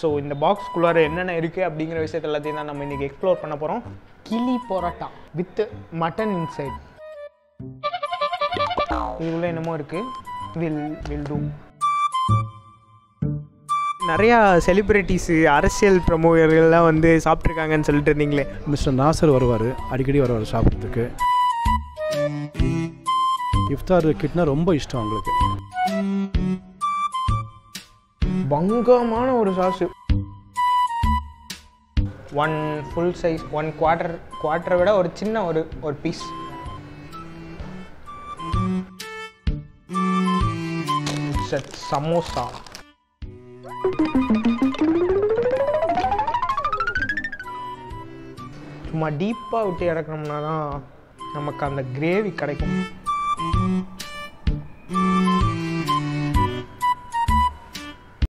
so இந்த பாக்ஸ்குள்ளார என்னென்ன இருக்குது அப்படிங்கிற விஷயத்த எல்லாத்தையும் தான் நம்ம இன்றைக்கி எக்ஸ்ப்ளோர் பண்ண போகிறோம் கிளி பரோட்டா வித் மட்டன் இன்சைட் இதுக்குள்ளே என்னமோ இருக்குது வில் வில் டூ நிறையா செலிப்ரிட்டிஸு அரசியல் பிரமுகர்கள்லாம் வந்து சாப்பிட்ருக்காங்கன்னு சொல்லிட்டு இருந்தீங்களே மிஸ்டர் நாசர் வருவார் அடிக்கடி வருவார் சாப்பிட்றதுக்கு இஃப்தார் கிட்னா ரொம்ப இஷ்டம் அவங்களுக்கு பங்கமான ஒரு சாஸு one full size one quarter குவார்ட்டரை விட ஒரு சின்ன ஒரு ஒரு பீஸ் சமோசா சும்மா டீப்பாக விட்டு இறக்கணும்னா தான் நமக்கு அந்த கிரேவி கிடைக்கும்